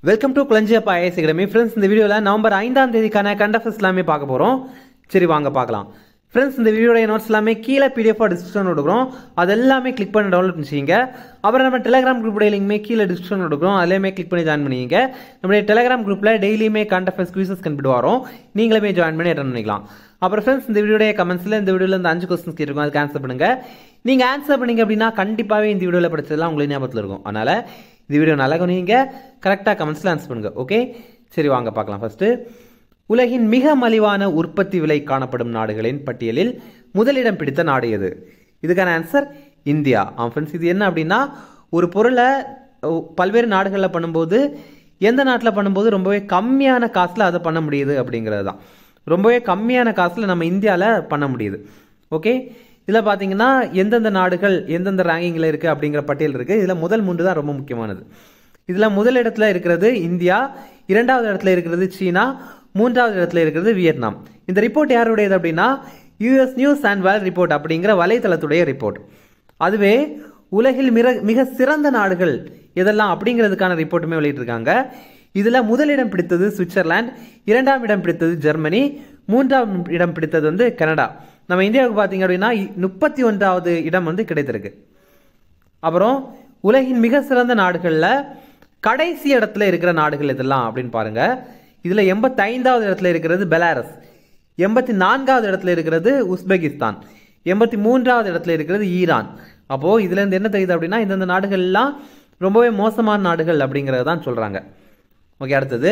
welcome to Kulanjiyappa IAS academy friends இந்த வீடியோவில் November ஐந்தாம் தேதிக்கான கண்டஃபஸ் எல்லாமே பார்க்க போகிறோம் சரி வாங்க பார்க்கலாம் ஃப்ரெண்ட்ஸ் இந்த வீடியோடைய நோட்ஸ் எல்லாமே கீழே பிடிஎஃபாக டிஸ்கிரிப்ஷன் கொடுக்குறோம் அது எல்லாமே கிளிக் பண்ணி டவுன்லோட் பண்ணிச்சிங்க அப்புறம் நம்ம டெலிகிராம் குரூப்புடைய லிங்க்மே கீழே டிஸ்கிரிப்ஷன் கொடுக்குறோம் அதுலேயுமே கிளிக் பண்ணி ஜாயின் பண்ணிங்க நம்மளுடைய டெலிகிராம் குரூப்பில் டெய்லியுமே கண்டஃபஸ் குவிசஸ் கண்டுபிட்டு வரோம் நீங்களுமே ஜாயின் பண்ணி அட்டன் பண்ணிக்கலாம் அப்புறம் ஃப்ரெண்ட்ஸ் இந்த வீடியோடைய கமெண்ட்ஸில் இந்த வீடியோவில் இந்த அஞ்சு கொஸ்டின்ஸ் கேட்டிருக்கோம் அதுக்கு ஆன்சர் பண்ணுங்க நீங்கள் ஆன்சர் பண்ணீங்க அப்படின்னா கண்டிப்பாகவே இந்த வீடியோவில் படிச்சதெல்லாம் உங்களுக்கு ஞாபகத்தில் இருக்கும் அதனால் இந்த வீடியோ நல்லா கவனிங்க கரெக்டாக கமெண்ட்ஸில் ஆன்சர் பண்ணுங்க ஓகே சரி வாங்க பார்க்கலாம் ஃபர்ஸ்ட் உலகின் மிக மலிவான உற்பத்தி விலை காணப்படும் நாடுகளின் பட்டியலில் முதலிடம் பிடித்த நாடு எது இதுக்கான ஆன்சர் இந்தியா ஆ ஃப்ரெண்ட்ஸ் இது என்ன அப்படின்னா ஒரு பொருளை அஹ், பல்வேறு நாடுகளில் பண்ணும்போது எந்த நாட்டில் பண்ணும்போது ரொம்பவே கம்மியான காசில் அதை பண்ண முடியுது அப்படிங்கிறது தான் ரொம்பவே கம்மியான காசில் நம்ம இந்தியாவில் பண்ண முடியுது ஓகே இதில் பார்த்தீங்கன்னா எந்தெந்த நாடுகள் எந்தெந்த ரேங்கிங்கில் இருக்குது அப்படிங்கிற பட்டியல் இருக்குது இதில் முதல் மூன்று தான் ரொம்ப முக்கியமானது இதில் முதல் இடத்துல இருக்கிறது இந்தியா இரண்டாவது இடத்துல இருக்கிறது சீனா மூன்றாவது இடத்துல இருக்கிறது வியட்நாம் இந்த ரிப்போர்ட் யாருடையது அப்படின்னா US news and world report அப்படிங்கிற வலைத்தளத்துடைய ரிப்போர்ட் அதுவே உலகில் மிக மிக சிறந்த நாடுகள் எதெல்லாம் அப்படிங்கிறதுக்கான ரிப்போர்ட்டுமே வெளியிட்டிருக்காங்க இதுல முதலிடம் பிடித்தது சுவிட்சர்லாந்து இரண்டாம் இடம் பிடித்தது ஜெர்மனி மூன்றாம் இடம் பிடித்தது வந்து கனடா நம்ம இந்தியாவுக்கு பார்த்தீங்க அப்படின்னா முப்பத்தி ஒன்றாவது இடம் வந்து கிடைத்திருக்கு அப்புறம் உலகின் மிக சிறந்த நாடுகளில் கடைசி இடத்துல இருக்கிற நாடுகள் இதெல்லாம் அப்படின்னு பாருங்க இதில் எண்பத்தைந்தாவது இடத்துல இருக்கிறது பெலாரஸ் எண்பத்தி நான்காவது இடத்துல இருக்கிறது உஸ்பெகிஸ்தான் எண்பத்தி மூன்றாவது இடத்துல இருக்கிறது ஈரான் அப்போது இதுல இருந்து என்ன தெரியுது அப்படின்னா இந்தந்த நாடுகள்லாம் ரொம்பவே மோசமான நாடுகள் அப்படிங்கிறத தான் சொல்கிறாங்க ஓகே அடுத்தது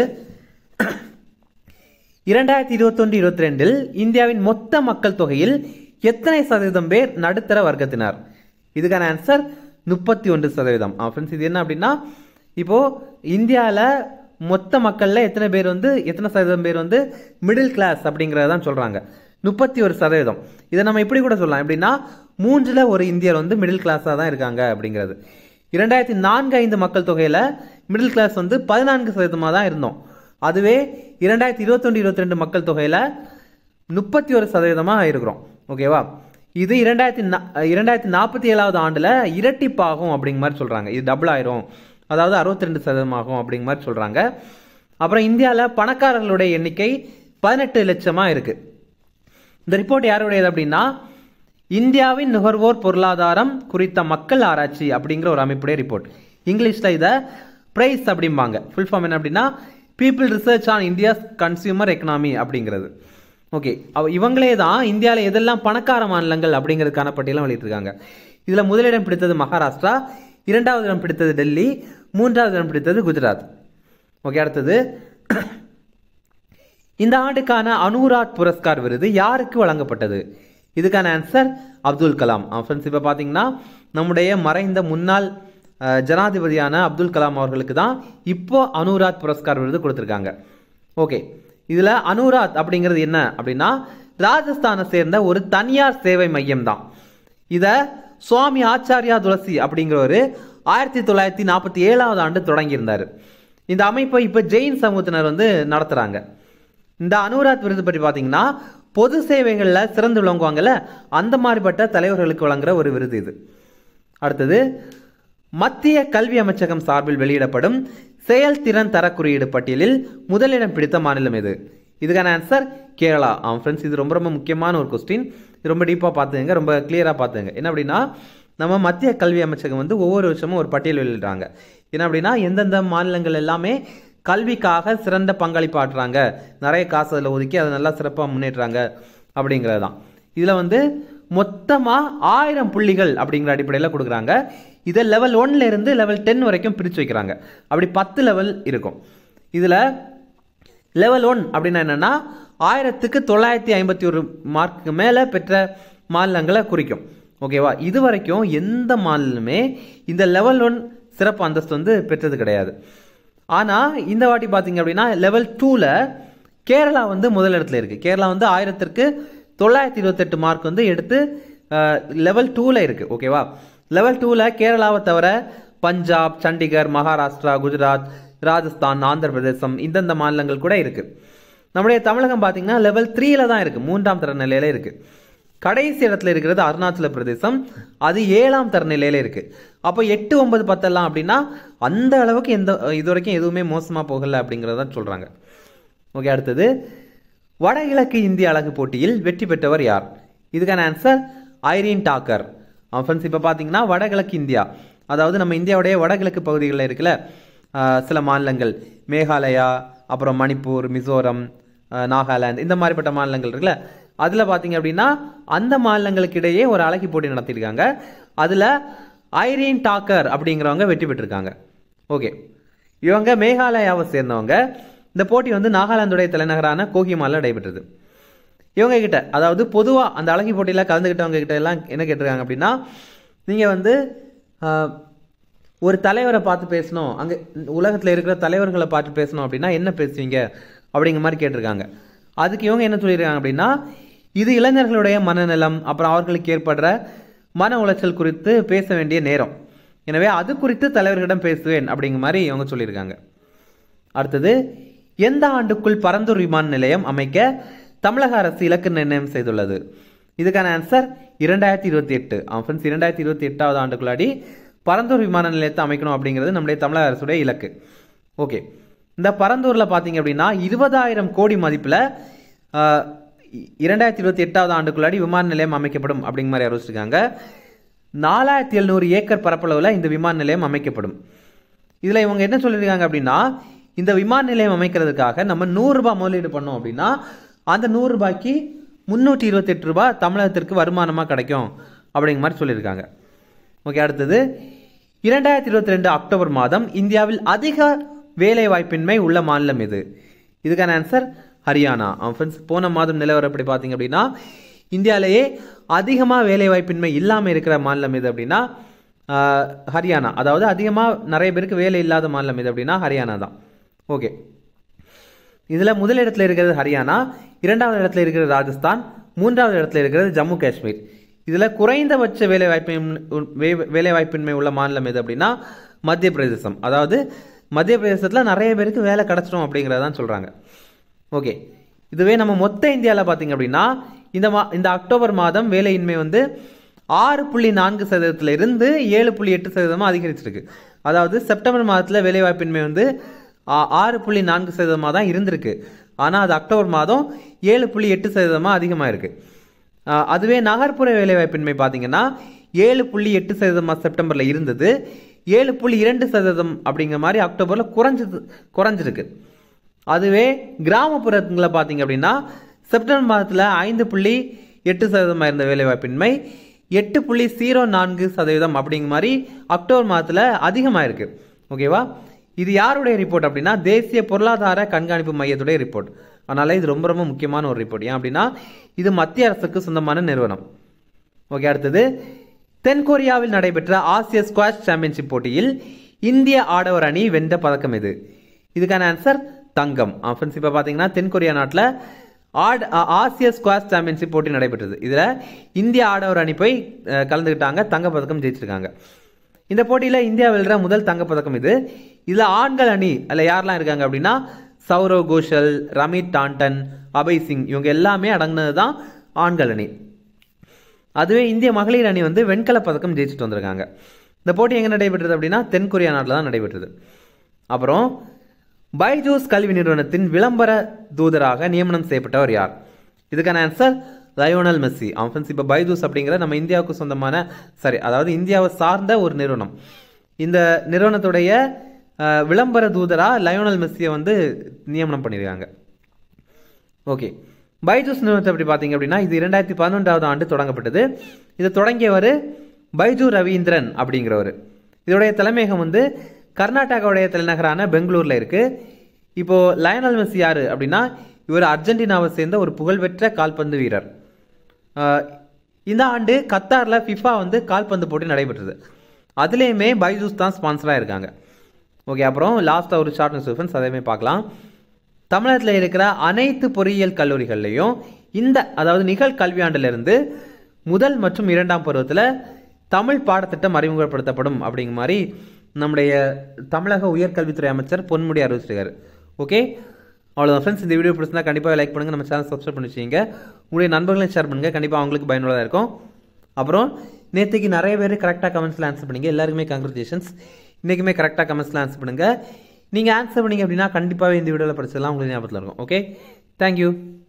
இரண்டாயிரத்தி இருபத்தொன்று இருபத்தி ரெண்டில் இந்தியாவின் மொத்த மக்கள் தொகையில் எத்தனை சதவீதம் பேர் நடுத்தர வர்க்கத்தினர் இதுக்கான ஆன்சர் முப்பத்தி ஒன்று சதவீதம் ஃப்ரெண்ட்ஸ் இது என்ன அப்படின்னா இப்போ இந்தியாவில் மொத்த மக்களில் எத்தனை பேர் வந்து எத்தனை சதவீதம் பேர் வந்து மிடில் கிளாஸ் அப்படிங்கிறத தான் சொல்கிறாங்க முப்பத்தி ஒரு சதவீதம் இதை நம்ம இப்படி கூட சொல்லலாம் எப்படின்னா மூன்றில் ஒரு இந்தியர் வந்து மிடில் கிளாஸாக தான் இருக்காங்க அப்படிங்கிறது இரண்டாயிரத்தி நான்கு ஐந்து மக்கள் தொகையில் மிடில் கிளாஸ் வந்து பதினான்கு சதவீதமாக தான் இருந்தோம் அதுவே இரண்டாயிரத்தி இருபத்தொன்று இருபத்தி ரெண்டு மக்கள் தொகையில் முப்பத்தி ஒரு சதவீதமாக இருக்கிறோம் ஓகேவா இது இரண்டாயிரத்தி நா- இரண்டாயிரத்தி நாற்பத்தி ஏழாவது ஆண்டில் இரட்டிப்பாகும் அப்படிங்கிற மாதிரி சொல்கிறாங்க இது டபுள் ஆயிரும் அதாவது அறுபத்தி ரெண்டு சதவீதமாகும் அப்படிங்கிற மாதிரி சொல்கிறாங்க அப்புறம் இந்தியாவில் பணக்காரர்களுடைய எண்ணிக்கை பதினெட்டு லட்சமாக இருக்குது இந்த ரிப்போர்ட் யாருடையது அப்படின்னா இந்தியாவின் நுகர்வோர் பொருளாதாரம் குறித்த மக்கள் ஆராய்ச்சி அப்படிங்கிற ஒரு அமைப்புடைய ரிப்போர்ட் இங்கிலீஷில் இதை பிரைஸ் அப்படிம்பாங்க ஃபுல் ஃபார்ம் என்ன அப்படின்னா people research on India's consumer economy அப்படிங்கிறது ஓகே அவ இவங்களே தான் இந்தியாவில் எதெல்லாம் பணக்கார மாநிலங்கள் அப்படிங்கிறதுக்கான பட்டியலாம் வெளியிட்டிருக்காங்க இதில் முதலிடம் பிடித்தது மகாராஷ்டிரா இரண்டாவது இடம் பிடித்தது டெல்லி மூன்றாவது இடம் பிடித்தது குஜராத் ஓகே அடுத்தது இந்த ஆண்டுக்கான அனுராக் புரஸ்கார் விருது யாருக்கு வழங்கப்பட்டது இதுக்கான ஆன்சர் அப்துல் கலாம் ஃப்ரெண்ட்ஸ் இப்போ பார்த்தீங்கன்னா நம்முடைய மறைந்த முன்னாள் அஹ், ஜனாதிபதியான அப்துல் கலாம் அவர்களுக்கு தான் இப்போ அனுராக் புரஸ்கார் விருது கொடுத்துருக்காங்க ஓகே இதில் அனுராத் அப்படிங்கிறது என்ன அப்படின்னா ராஜஸ்தானை சேர்ந்த ஒரு தனியார் சேவை மையம் தான் இதை சுவாமி ஆச்சாரியா துளசி அப்படிங்கிறவர் ஆயிரத்தி தொள்ளாயிரத்தி நாற்பத்தி ஏழாவது ஆண்டு தொடங்கியிருந்தார் இந்த அமைப்பை இப்போ ஜெயின் சமூகத்தினர் வந்து நடத்துகிறாங்க இந்த அனுராத் விருது பற்றி பார்த்தீங்கன்னா பொது சேவைகளில் சிறந்து விளங்குவாங்கல்ல அந்த மாதிரிப்பட்ட தலைவர்களுக்கு வழங்குற ஒரு விருது இது அடுத்தது மத்திய கல்வி அமைச்சகம் சார்பில் வெளியிடப்படும் செயல்திறன் தர குறியீடு பட்டியலில் முதலிடம் பிடித்த மாநிலம் எது இதுக்கான ஆன்சர் கேரளா ஆ ஃப்ரெண்ட்ஸ் இது ரொம்ப ரொம்ப முக்கியமான ஒரு கொஸ்டின் இது ரொம்ப டீப்பாக பார்த்துங்க ரொம்ப கிளியராக பார்த்துங்க என்ன அப்படின்னா நம்ம மத்திய கல்வி அமைச்சகம் வந்து ஒவ்வொரு வருஷமும் ஒரு பட்டியல் வெளியிடுறாங்க என்ன அப்படின்னா எந்தெந்த மாநிலங்கள் எல்லாமே கல்விக்காக சிறந்த பங்களிப்பு ஆற்றுறாங்க நிறைய காசு அதில் ஒதுக்கி அதை நல்லா சிறப்பாக முன்னேற்றாங்க அப்படிங்கிறது தான் இதில் வந்து மொத்தமாக ஆயிரம் புள்ளிகள் அப்படிங்கிற அடிப்படையில் கொடுக்குறாங்க இதை லெவல் ஒன்ல இருந்து லெவல் டென் வரைக்கும் பிரித்து வைக்கிறாங்க அப்படி பத்து லெவல் இருக்கும் இதில் லெவல் ஒன் அப்படின்னா என்னன்னா ஆயிரத்துக்கு தொள்ளாயிரத்தி ஐம்பத்தி ஒரு மார்க்கு மேலே பெற்ற மாநிலங்களை குறிக்கும் ஓகேவா இது வரைக்கும் எந்த மாநிலமே இந்த லெவல் ஒன் சிறப்பு அந்தஸ்து வந்து பெற்றது கிடையாது ஆனால் இந்த வாட்டி பார்த்தீங்க அப்படின்னா லெவல் டூவில் கேரளா வந்து முதல் இடத்துல இருக்குது கேரளா வந்து ஆயிரத்திற்கு தொள்ளாயிரத்தி இருபத்தெட்டு மார்க் வந்து எடுத்து லெவல் டூவில் இருக்குது ஓகேவா லெவல் டூவில் கேரளாவை தவிர பஞ்சாப் சண்டிகர் மகாராஷ்டிரா குஜராத் ராஜஸ்தான் ஆந்திர பிரதேசம் இந்தந்த மாநிலங்கள் கூட இருக்குது நம்முடைய தமிழகம் பார்த்தீங்கன்னா லெவல் த்ரீல தான் இருக்குது மூன்றாம் தர நிலையில இருக்குது கடைசி இடத்துல இருக்கிறது அருணாச்சல பிரதேசம் அது ஏழாம் தர நிலையில இருக்கு அப்போ எட்டு ஒன்பது பத்தெல்லாம் அப்படின்னா அந்த அளவுக்கு எந்த இது வரைக்கும் எதுவுமே மோசமா போகல அப்படிங்கிறத சொல்றாங்க ஓகே அடுத்தது வடகிழக்கு இந்திய அழகு போட்டியில் வெற்றி பெற்றவர் யார் இதுக்கான ஆன்சர் ஐரீன் டாக்கர் ஃப்ரெண்ட்ஸ் இப்போ பார்த்தீங்கன்னா வடகிழக்கு இந்தியா அதாவது நம்ம இந்தியாவுடைய வடகிழக்கு பகுதிகளில் இருக்குல்ல ஆஹ் சில மாநிலங்கள் மேகாலயா அப்புறம் மணிப்பூர் மிசோரம் ஆஹ் நாகாலாந்து இந்த மாதிரிப்பட்ட மாநிலங்கள் இருக்குல்ல அதில் பார்த்தீங்க அப்படின்னா அந்த மாநிலங்களுக்கு இடையே ஒரு அழகி போட்டி நடத்தியிருக்காங்க அதில் ஐரீன் டாக்கர் அப்படிங்கிறவங்க வெற்றி பெற்றிருக்காங்க ஓகே இவங்க மேகாலயாவை சேர்ந்தவங்க இந்த போட்டி வந்து நாகாலாந்துடைய தலைநகரான கோஹிமால நடைபெற்றது இவங்க கிட்ட அதாவது பொதுவாக அந்த அழகி போட்டியில் கலந்துக்கிட்டவங்க கிட்ட எல்லாம் என்ன கேட்டிருக்காங்க அப்படின்னா நீங்கள் வந்து ஆஹ், ஒரு தலைவரை பார்த்து பேசணும் அங்கே உலகத்தில் இருக்கிற தலைவர்களை பார்த்து பேசணும் அப்படின்னா என்ன பேசுவீங்க அப்படிங்கிற மாதிரி கேட்டிருக்காங்க அதுக்கு இவங்க என்ன சொல்லியிருக்காங்க அப்படின்னா இது இளைஞர்களுடைய மனநலம் அப்புறம் அவர்களுக்கு ஏற்படுற மன உளைச்சல் குறித்து பேச வேண்டிய நேரம் எனவே அது குறித்து தலைவர்களிடம் பேசுவேன் அப்படிங்கிற மாதிரி இவங்க சொல்லியிருக்காங்க அடுத்தது எந்த ஆண்டுக்குள் பரந்தூர் விமான நிலையம் அமைக்க தமிழக அரசு இலக்கு நிர்ணயம் செய்துள்ளது இதுக்கான ஆன்சர் இரண்டாயிரத்தி இருபத்தி எட்டு ஃப்ரெண்ட்ஸ் இரண்டாயிரத்தி இருபத்தி எட்டாவது ஆண்டுக்குள்ளாடி பரந்தூர் விமான நிலையத்தை அமைக்கணும் அப்படிங்கிறது நம்முடைய தமிழக அரசுடைய இலக்கு ஓகே இந்த பரந்தூர்ல பார்த்தீங்க அப்படின்னா இருபதாயிரம் கோடி மதிப்பில் இரண்டாயிரத்தி இருபத்தி எட்டாவது ஆண்டுக்குள்ளாடி விமான நிலையம் அமைக்கப்படும் அப்படிங்கிற மாதிரி அறிவிச்சிருக்காங்க நாலாயிரத்தி எழுநூறு ஏக்கர் பரப்பளவில் இந்த விமான நிலையம் அமைக்கப்படும் இதில் இவங்க என்ன சொல்லியிருக்காங்க அப்படின்னா இந்த விமான நிலையம் அமைக்கிறதுக்காக நம்ம நூறு ரூபாய் முதலீடு பண்ணோம் அப்படின்னா அந்த நூறு ரூபாய்க்கு முந்நூற்றி இருபத்தெட்டு ரூபாய் தமிழகத்திற்கு வருமானமாக கிடைக்கும் அப்படிங்கிற மாதிரி சொல்லியிருக்காங்க ஓகே அடுத்தது இரண்டாயிரத்தி இருபத்தி ரெண்டு அக்டோபர் மாதம் இந்தியாவில் அதிக வேலை வாய்ப்பின்மை உள்ள மாநிலம் எது இதுக்கான ஆன்சர் ஹரியானா ஃப்ரெண்ட்ஸ் போன மாதம் நிலவரம் எப்படி பார்த்தீங்க அப்படின்னா இந்தியாவிலேயே அதிகமாக வேலை வாய்ப்பின்மை இல்லாமல் இருக்கிற மாநிலம் எது அப்படின்னா ஆஹ், ஹரியானா அதாவது அதிகமாக நிறைய பேருக்கு வேலை இல்லாத மாநிலம் எது அப்படின்னா ஹரியானா தான் ஓகே இதில் முதலிடத்தில் இருக்கிறது ஹரியானா இரண்டாவது இடத்துல இருக்கிறது ராஜஸ்தான் மூன்றாவது இடத்துல இருக்கிறது ஜம்மு காஷ்மீர் இதில் குறைந்தபட்ச வேலை வாய்ப்பின்மை வேலை வாய்ப்பின்மை உள்ள மாநிலம் எது அப்படின்னா மத்திய பிரதேசம் அதாவது மத்திய பிரதேசத்தில் நிறைய பேருக்கு வேலை கிடச்சிடும் அப்படிங்கிறதான் சொல்கிறாங்க ஓகே இதுவே நம்ம மொத்த இந்தியாவில் பார்த்தீங்க அப்படின்னா இந்த மா இந்த அக்டோபர் மாதம் வேலையின்மை வந்து ஆறு புள்ளி நான்கு சதவீதத்துல இருந்து ஏழு புள்ளி எட்டு சதவீதமாக அதிகரிச்சிருக்கு அதாவது செப்டம்பர் மாதத்தில் வேலைவாய்ப்பின்மை வந்து ஆ- ஆறு புள்ளி நான்கு சதவீதமாக தான் இருந்திருக்கு ஆனால் அது அக்டோபர் மாதம் ஏழு புள்ளி எட்டு சதவீதமாக அதிகமாக இருக்கு ஆஹ் அதுவே நகர்ப்புற வேலைவாய்ப்பின்மை பார்த்தீங்கன்னா ஏழு புள்ளி எட்டு சதவீதமாக செப்டம்பரில் இருந்தது ஏழு புள்ளி இரண்டு சதவீதம் அப்படிங்கிற மாதிரி அக்டோபரில் குறைஞ்சது குறைஞ்சிருக்கு அதுவே கிராமப்புறங்களை பார்த்தீங்க அப்படின்னா செப்டம்பர் மாதத்தில் ஐந்து புள்ளி எட்டு சதவீதமாக இருந்த வேலைவாய்ப்பின்மை எட்டு புள்ளி ஜீரோ நான்கு சதவீதம் அப்படிங்கிற மாதிரி அக்டோபர் மாதத்தில் அதிகமாக இருக்கு ஓகேவா இது யாருடைய ரிப்போர்ட் அப்படின்னா தேசிய பொருளாதார கண்காணிப்பு மையத்துடைய ரிப்போர்ட் அதனால இது ரொம்ப ரொம்ப முக்கியமான ஒரு ரிப்போர்ட் ஏன் அப்படின்னா இது மத்திய அரசுக்கு சொந்தமான நிறுவனம் ஓகே அடுத்தது தென்கொரியாவில் நடைபெற்ற ஆசிய ஸ்குவாஷ் சாம்பியன்ஷிப் போட்டியில் இந்திய ஆடவர் அணி வென்ற பதக்கம் எது இதுக்கான ஆன்சர் தங்கம் ஃப்ரெண்ட்ஸ் இப்போ பார்த்தீங்கன்னா தென்கொரியா நாட்டில் ஆட் ஆ- ஆசிய ஸ்குவாஷ் சாம்பியன்ஷிப் போட்டி நடைபெற்றது இதில் இந்திய ஆடவர் அணி போய் அஹ், கலந்துக்கிட்டாங்க தங்கப்பதக்கம் ஜெயிச்சிருக்காங்க இந்த போட்டியில் இந்தியா வெல்ற முதல் தங்கப்பதக்கம் இது இதில் ஆண்கள் அணி அதில் யாரெல்லாம் இருக்காங்க அப்படின்னா சௌரவ் கோஷல் ரமித் டாண்டன் அபய் சிங் இவங்க எல்லாமே அடங்கினது தான் ஆண்கள் அணி அதுவே இந்திய மகளிர் அணி வந்து வெண்கலப் பதக்கம் ஜெயிச்சுட்டு வந்திருக்காங்க இந்த போட்டி எங்கே நடைபெற்றது அப்படின்னா தென்கொரியா நாட்டில் தான் நடைபெற்றது அப்புறம் பைஜூஸ் கல்வி நிறுவனத்தின் விளம்பர தூதராக நியமனம் செய்யப்பட்டவர் யார் இதுக்கான ஆன்சர் லயோனல் மெஸ்ஸி ஃப்ரெண்ட்ஸ் இப்போ பைஜூஸ் அப்படிங்கிற நம்ம இந்தியாவுக்கு சொந்தமான சரி அதாவது இந்தியாவை சார்ந்த ஒரு நிறுவனம் இந்த நிறுவனத்துடைய அஹ், விளம்பர தூதரா லயோனல் மெஸ்ஸியை வந்து நியமனம் பண்ணியிருக்காங்க ஓகே பைஜூஸ் நிறுவனத்தை எப்படி பார்த்தீங்க அப்படின்னா இது இரண்டாயிரத்தி பதினொன்றாவது ஆண்டு தொடங்கப்பட்டது இது தொடங்கியவர் பைஜு ரவீந்திரன் அப்படிங்கிறவர் இதோடைய தலைமையகம் வந்து கர்நாடகாவுடைய தலைநகரான பெங்களூர்ல இருக்கு இப்போ லயனல் மெஸ்ஸி யாரு அப்படின்னா இவர் அர்ஜென்டினாவை சேர்ந்த ஒரு புகழ்பெற்ற கால்பந்து வீரர் ஆஹ் இந்த ஆண்டு கத்தார்ல ஃபிஃபா வந்து கால்பந்து போட்டி நடைபெற்றது அதுலேயுமே பைஜூஸ் தான் ஸ்பான்சராக இருக்காங்க ஓகே அப்புறம் லாஸ்ட்டாக ஒரு ஷார்ட் நியூஸ் அதையுமே பார்க்கலாம் தமிழகத்தில் இருக்கிற அனைத்து பொறியியல் கல்லூரிகள்லையும் இந்த அதாவது நிகழ் கல்வியாண்டிலிருந்து முதல் மற்றும் இரண்டாம் பருவத்தில் தமிழ் பாடத்திட்டம் அறிமுகப்படுத்தப்படும் அப்படிங்கிற மாதிரி நம்முடைய தமிழக உயர்கல்வித்துறை அமைச்சர் பொன்முடி அறிவிச்சிருக்காரு ஓகே அவ்வளோதான் ஃப்ரெண்ட்ஸ் இந்த வீடியோ பிடிச்சிருந்தா கண்டிப்பாக லைக் பண்ணுங்கள் நம்ம சேனல் சப்ஸ்கிரைப் பண்ணி வச்சுங்க உங்களுடைய நண்பர்களையும் ஷேர் பண்ணுங்கள் கண்டிப்பாக அவங்களுக்கு பயனுள்ளதாக இருக்கும் அப்புறம் நேற்றுக்கு நிறைய பேர் கரெக்டாக கமெண்ட்ஸில் ஆன்சர் பண்ணீங்க எல்லாருக்குமே கங்க்ராச்சுலேஷன்ஸ் இன்றைக்குமே கரெக்டாக கமெண்ட்ஸில் ஆன்சர் பண்ணுங்கள் நீங்கள் ஆன்சர் பண்ணீங்க அப்படின்னா கண்டிப்பாகவே இந்த வீடியோவில் படிச்சதெல்லாம் உங்களுக்கு ஞாபகத்தில் இருக்கும் ஓகே தேங்க்யூ